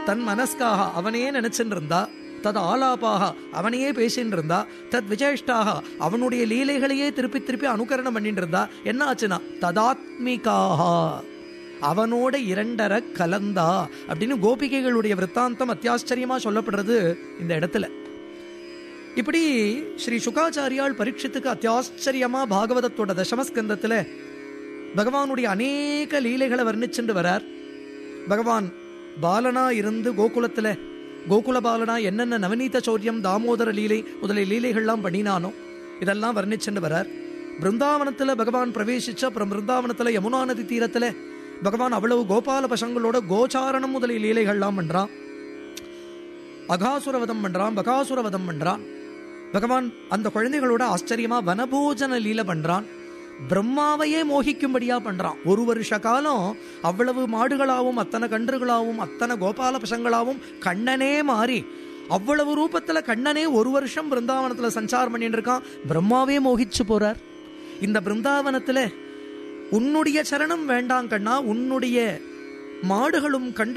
தன் மனஸ்காக அவனே நினைச்சுட்டு இருந்தா தத் ஆலாபாக அவனையே பேசின்னு இருந்தா தத் விஜேஷ்டாக அவனுடைய லீலைகளையே திருப்பி திருப்பி அனுகரணம் பண்ணிட்டு இருந்தா என்ன ஆச்சுன்னா ததாத்மிகாக அவனோட இரண்டர கலந்தா அப்படின்னு கோபிகைகளுடைய விற்த்தாந்தம் அத்தியாச்சரியமா சொல்லப்படுறது இந்த இடத்துல இப்படி ஸ்ரீ சுகாச்சாரியால் பரீட்சித்துக்கு அத்தியாச்சரியமா பாகவதத்தோட தசமஸ்கந்தத்துல பகவானுடைய அநேக லீலைகளை வர்ணிச்சுட்டு வரார் பகவான் பாலனா இருந்து கோகுலத்துல கோகுல பாலனா என்னென்ன நவநீத சௌரியம் தாமோதர லீலை முதலிய லீலைகள்லாம் பண்ணினானோ இதெல்லாம் வர்ணிச்சுட்டு வரார் பிருந்தாவனத்துல பகவான் பிரவேசிச்ச அப்புறம் பிருந்தாவனத்துல யமுனா நதி தீரத்துல பகவான் அவ்வளவு கோபால பசங்களோட கோச்சாரணம் முதலிய லீலைகள்லாம் பண்றான் அகாசுரவதம் பண்றான் பகாசுரவதம் பண்றான் பகவான் அந்த குழந்தைகளோட ஆச்சரியமா வனபோஜன லீல பண்றான் பிரம்மாவையே மோகிக்கும்படியா பண்றான் ஒரு வருஷ காலம் அவ்வளவு மாடுகளாவும் அத்தனை கன்றுகளாவும் அத்தனை கோபால பசங்களாவும் கண்ணனே மாறி அவ்வளவு ரூபத்துல கண்ணனே ஒரு வருஷம் பிருந்தாவனத்துல சஞ்சாரம் பண்ணிட்டு இருக்கான் பிரம்மாவே மோகிச்சு போறார் இந்த பிருந்தாவனத்துல உன்னுடைய சரணம் வேண்டாம் கண்ணா உன்னுடைய மாடுகளும் கன்று